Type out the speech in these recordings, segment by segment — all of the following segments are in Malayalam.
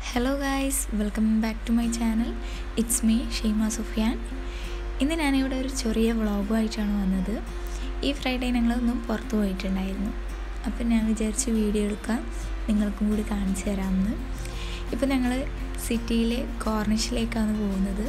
Hello guys welcome back to my channel it's me Sheema Sufiyan ഇന്ന് ഞാനിവിടെ ഒരു ചെറിയ വ്ളോഗുമായിട്ടാണ് വന്നത് ഈ ഫ്രൈഡേ ഞങ്ങളൊന്നും പുറത്തു പോയിട്ടുണ്ടായിരുന്നു അപ്പം ഞാൻ വിചാരിച്ചു വീഡിയോ എടുക്കാം നിങ്ങൾക്കും കൂടി കാണിച്ചു തരാമെന്ന് ഇപ്പം ഞങ്ങൾ സിറ്റിയിലെ കോർണിഷിലേക്കാണ് പോകുന്നത്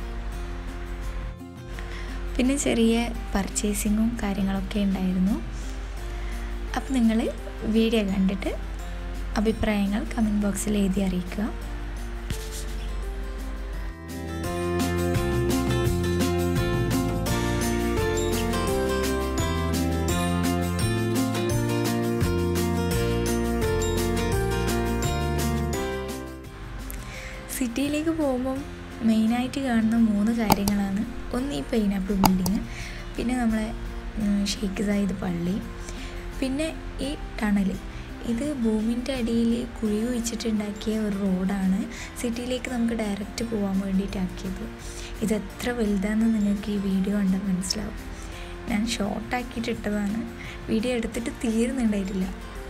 പിന്നെ ചെറിയ പർച്ചേസിങ്ങും കാര്യങ്ങളൊക്കെ ഉണ്ടായിരുന്നു അപ്പം നിങ്ങൾ വീഡിയോ കണ്ടിട്ട് അഭിപ്രായങ്ങൾ കമൻറ്റ് ബോക്സിൽ എഴുതി അറിയിക്കുക സിറ്റിയിലേക്ക് പോകുമ്പം മെയിനായിട്ട് കാണുന്ന മൂന്ന് കാര്യങ്ങളാണ് ഒന്ന് ഈ പൈനാപ്പിൾ ബിൽഡിങ് പിന്നെ നമ്മളെ ഷെയ്ഖ് സായിദ് പള്ളി പിന്നെ ഈ ടണൽ ഇത് ഭൂമിൻ്റെ അടിയിൽ കുഴി കുഴിച്ചിട്ടുണ്ടാക്കിയ ഒരു റോഡാണ് സിറ്റിയിലേക്ക് നമുക്ക് ഡയറക്റ്റ് പോകാൻ വേണ്ടിയിട്ടാക്കിയത് ഇത് എത്ര വലുതാണെന്ന് നിങ്ങൾക്ക് ഈ വീഡിയോ കണ്ടാൽ മനസ്സിലാവും ഞാൻ ഷോർട്ടാക്കിയിട്ട് ഇട്ടതാണ് വീഡിയോ എടുത്തിട്ട് തീരുന്നുണ്ടായിട്ടില്ല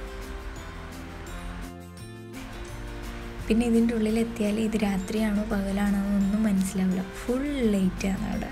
പിന്നെ ഇതിൻ്റെ ഉള്ളിൽ എത്തിയാൽ ഇത് രാത്രിയാണോ പകലാണോ ഒന്നും മനസ്സിലാവില്ല ഫുൾ ലൈറ്റാണ് അവിടെ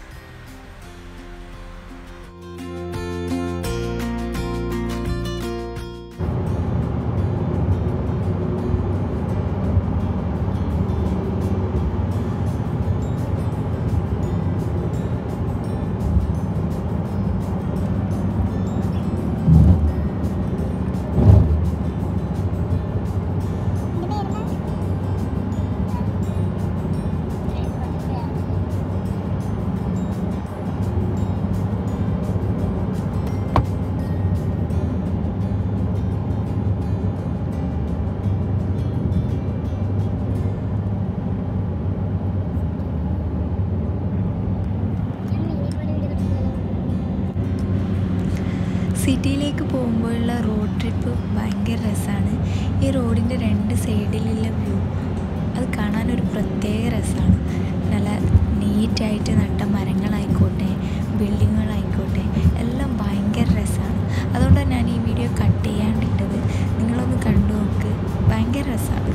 സിറ്റിയിലേക്ക് പോകുമ്പോഴുള്ള റോഡ് ട്രിപ്പ് ഭയങ്കര രസമാണ് ഈ റോഡിൻ്റെ രണ്ട് സൈഡിലുള്ള വ്യൂ അത് കാണാനൊരു പ്രത്യേക രസമാണ് നല്ല നീറ്റായിട്ട് നട്ട മരങ്ങളായിക്കോട്ടെ ബിൽഡിങ്ങുകളായിക്കോട്ടെ എല്ലാം ഭയങ്കര രസമാണ് അതുകൊണ്ടാണ് ഞാൻ ഈ വീഡിയോ കട്ട് ചെയ്യാണ്ടിട്ടത് നിങ്ങളൊന്ന് കണ്ടു നോക്ക് ഭയങ്കര രസമാണ്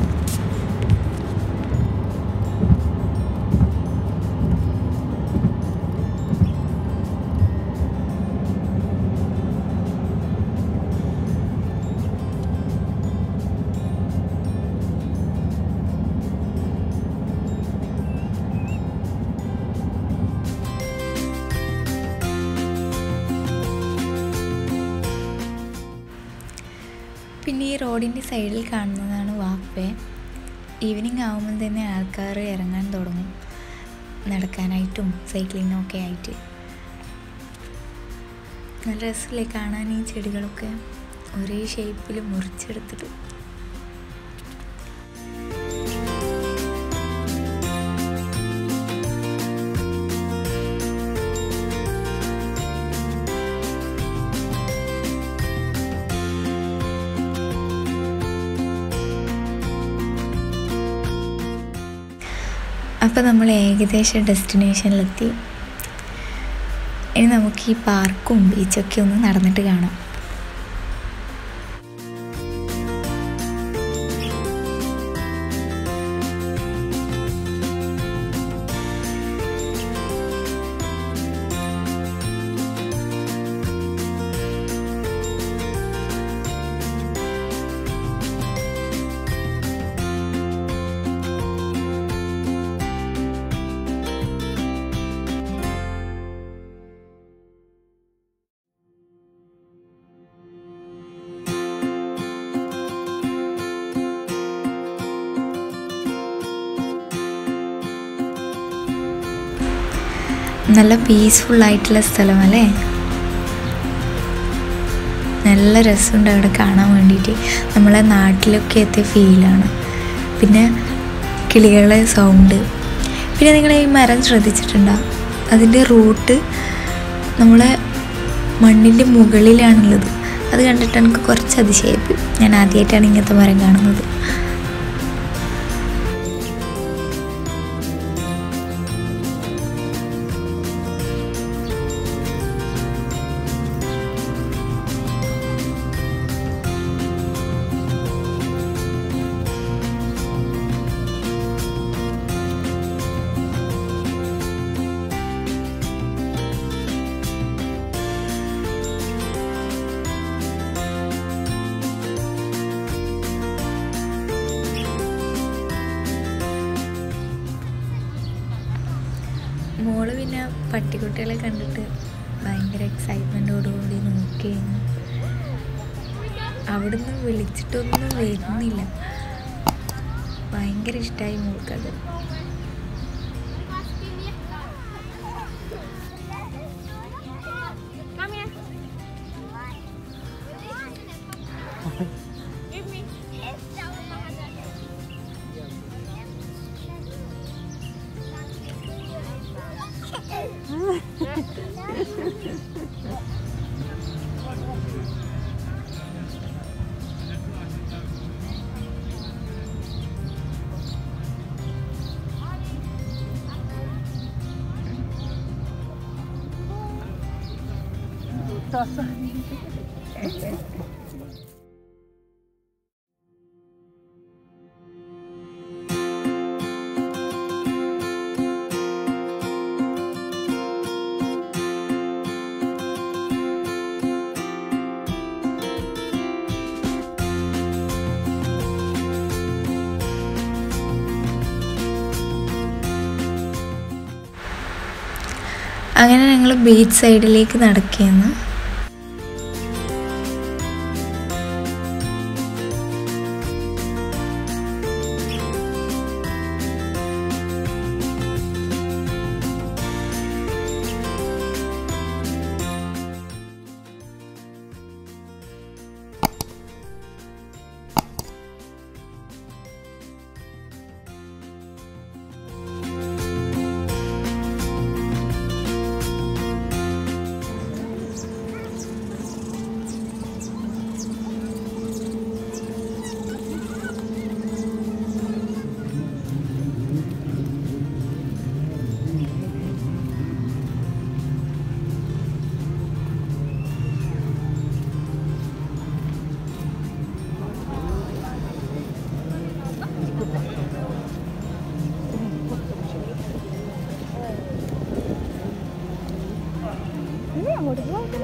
പിന്നെ ഈ റോഡിൻ്റെ സൈഡിൽ കാണുന്നതാണ് വാപ്പേ ഈവനിങ് ആകുമ്പോൾ തന്നെ ആൾക്കാർ ഇറങ്ങാൻ തുടങ്ങും നടക്കാനായിട്ടും സൈക്ലിങ്ങും ഒക്കെ ആയിട്ട് നല്ല രസമില്ലേ കാണാൻ ഈ ചെടികളൊക്കെ ഒരേ ഷേപ്പിൽ മുറിച്ചെടുത്തിട്ട് അപ്പോൾ നമ്മൾ ഏകദേശം ഡെസ്റ്റിനേഷനിലെത്തി ഇനി നമുക്ക് ഈ പാർക്കും ബീച്ചൊക്കെ ഒന്ന് നടന്നിട്ട് കാണാം നല്ല പീസ്ഫുൾ ആയിട്ടുള്ള സ്ഥലമല്ലേ നല്ല രസമുണ്ട് അവിടെ കാണാൻ വേണ്ടിയിട്ട് നമ്മളെ നാട്ടിലൊക്കെ എത്തിയ ഫീലാണ് പിന്നെ കിളികളുടെ സൗണ്ട് പിന്നെ നിങ്ങൾ ഈ മരം ശ്രദ്ധിച്ചിട്ടുണ്ടോ അതിൻ്റെ റൂട്ട് നമ്മളെ മണ്ണിൻ്റെ മുകളിലാണുള്ളത് അത് കണ്ടിട്ട് എനിക്ക് കുറച്ച് അതിശയിപ്പ് ഞാൻ ആദ്യമായിട്ടാണ് ഇങ്ങനത്തെ മരം കാണുന്നത് പട്ടിക്കുട്ടികളെ കണ്ടിട്ട് ഭയങ്കര എക്സൈറ്റ്മെൻറ്റോടുകൂടി നോക്കിയിരുന്നു അവിടുന്ന് വിളിച്ചിട്ടൊന്നും വരുന്നില്ല ഭയങ്കര ഇഷ്ടമായി മോൾക്കത് Kom igen. Jimmy. അങ്ങനെ ഞങ്ങൾ ബീച്ച് സൈഡിലേക്ക് നടക്കുകയെന്ന് Ini അങ്ങോട്ട് പോകത്തില്ല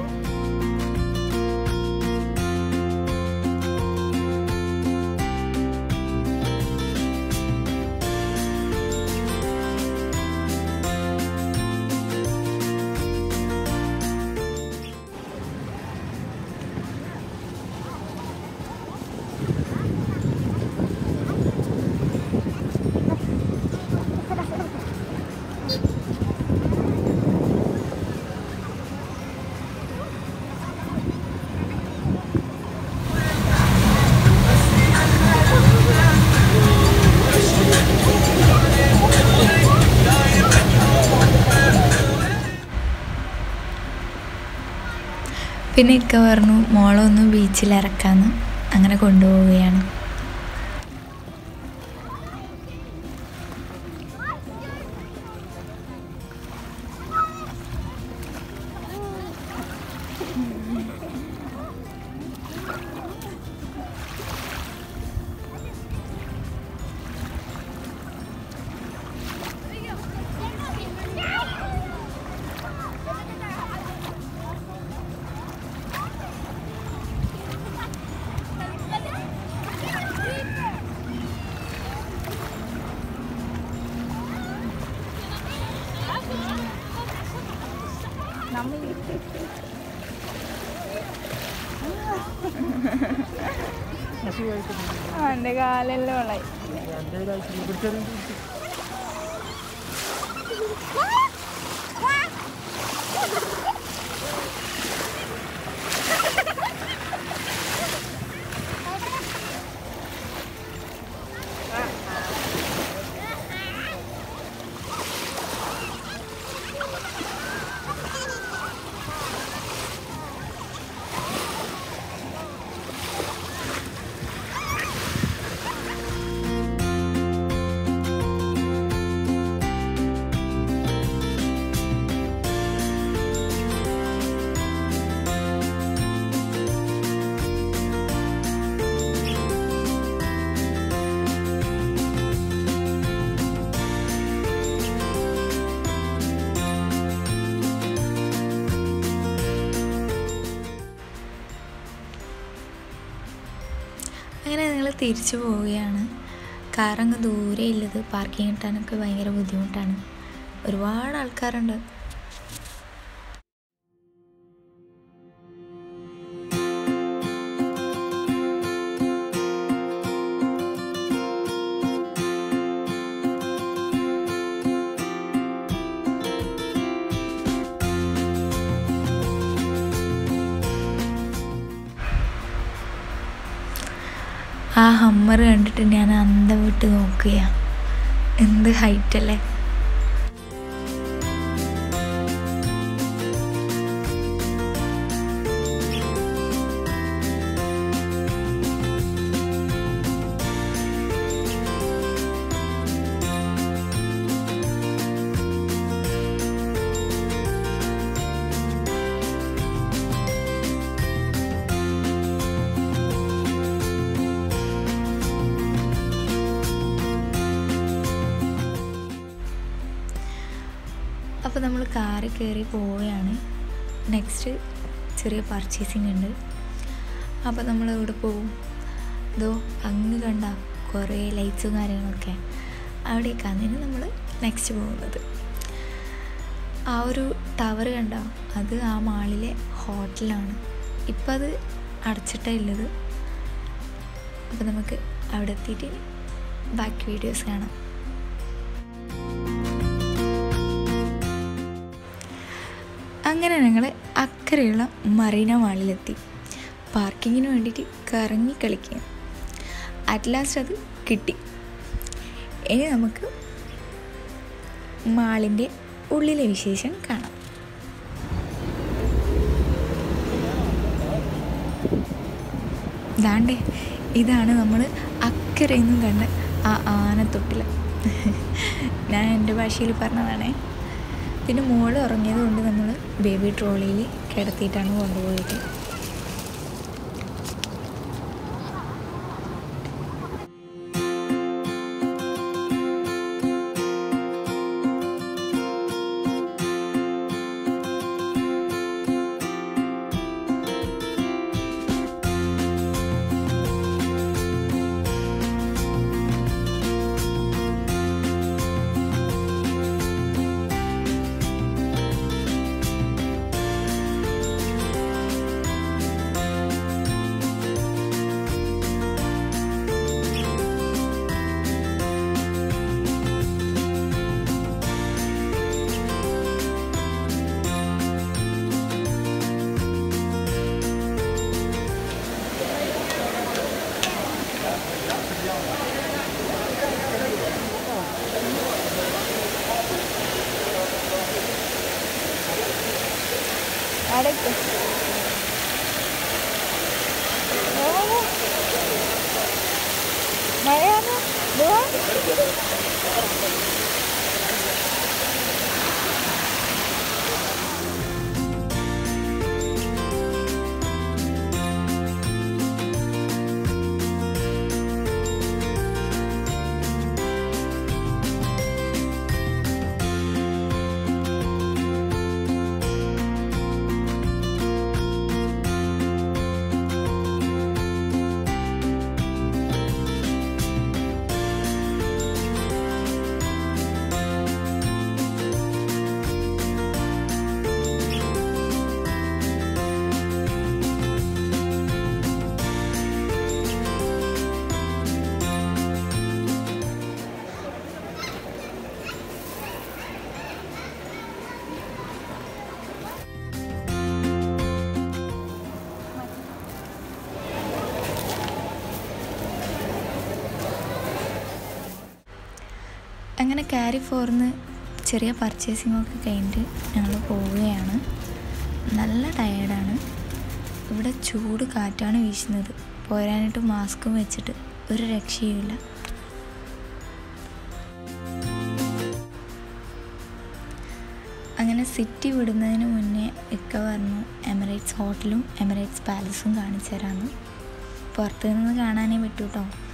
പിന്നെ ഇക്ക പറഞ്ഞു മോളെ ഒന്ന് ബീച്ചിൽ ഇറക്കാന്ന് അങ്ങനെ കൊണ്ടുപോവുകയാണ് അവന്റെ കാലെല്ലാം ഉള്ളായി അങ്ങനെ ഞങ്ങൾ തിരിച്ചു പോവുകയാണ് കാറങ്ങ് ദൂരെ ഉള്ളത് പാർക്കിംഗ് കിട്ടാനൊക്കെ ഭയങ്കര ബുദ്ധിമുട്ടാണ് ഒരുപാട് ആൾക്കാരുണ്ട് ആ ഹമ്മർ കണ്ടിട്ട് ഞാൻ അന്തം വിട്ട് നോക്കുകയാണ് എന്ത് ഹൈറ്റ് അല്ലേ അപ്പോൾ നമ്മൾ കാറിൽ കയറി പോവുകയാണ് നെക്സ്റ്റ് ചെറിയ പർച്ചേസിങ് ഉണ്ട് അപ്പോൾ നമ്മൾ എവിടെ പോകും ഇതോ അങ്ങ് കണ്ട കുറേ ലൈറ്റ്സും കാര്യങ്ങളൊക്കെ അവിടേക്കാണ് ഇനി നമ്മൾ നെക്സ്റ്റ് പോകുന്നത് ആ ഒരു ടവർ കണ്ട അത് ആ മാളിലെ ഹോട്ടലാണ് ഇപ്പം അത് അടച്ചിട്ടേ ഉള്ളത് അപ്പോൾ നമുക്ക് അവിടെ എത്തിയിട്ട് ബാക്കി വീഡിയോസ് കാണാം അങ്ങനെ ഞങ്ങൾ അക്കരെയുള്ള മറീന മാളിലെത്തി പാർക്കിങ്ങിന് വേണ്ടിയിട്ട് കറങ്ങി കളിക്കുക അറ്റ് ലാസ്റ്റ് അത് കിട്ടി ഇനി നമുക്ക് മാളിൻ്റെ ഉള്ളിലെ വിശേഷം കാണാം ദാണ്ടേ ഇതാണ് നമ്മൾ അക്കരയെന്നും കണ്ട ആ ആനത്തൊട്ടിൽ ഞാൻ എൻ്റെ ഭാഷയിൽ പറഞ്ഞതാണേ പിന്നെ മോള് ഉറങ്ങിയത് കൊണ്ട് നമ്മൾ ബേബി ട്രോളിയിൽ കിടത്തിയിട്ടാണ് കൊണ്ടുപോയത് അടയ്ക്ക് മഴയാണ് ഇതുവാ അങ്ങനെ ക്യാരി ഫോറിന്ന് ചെറിയ പർച്ചേസിംഗ് ഒക്കെ കഴിഞ്ഞിട്ട് ഞങ്ങൾ പോവുകയാണ് നല്ല ടയേർഡാണ് ഇവിടെ ചൂട് കാറ്റാണ് വീശുന്നത് പോരാനായിട്ട് മാസ്കും വെച്ചിട്ട് ഒരു രക്ഷയുമില്ല അങ്ങനെ സിറ്റി വിടുന്നതിന് മുന്നേ ഇക്ക പറഞ്ഞു എമിറേറ്റ്സ് ഹോട്ടലും എമിറേറ്റ്സ് പാലസും കാണിച്ചു തരാമെന്ന് പുറത്തു നിന്ന് കാണാനേ പറ്റൂ കേട്ടോ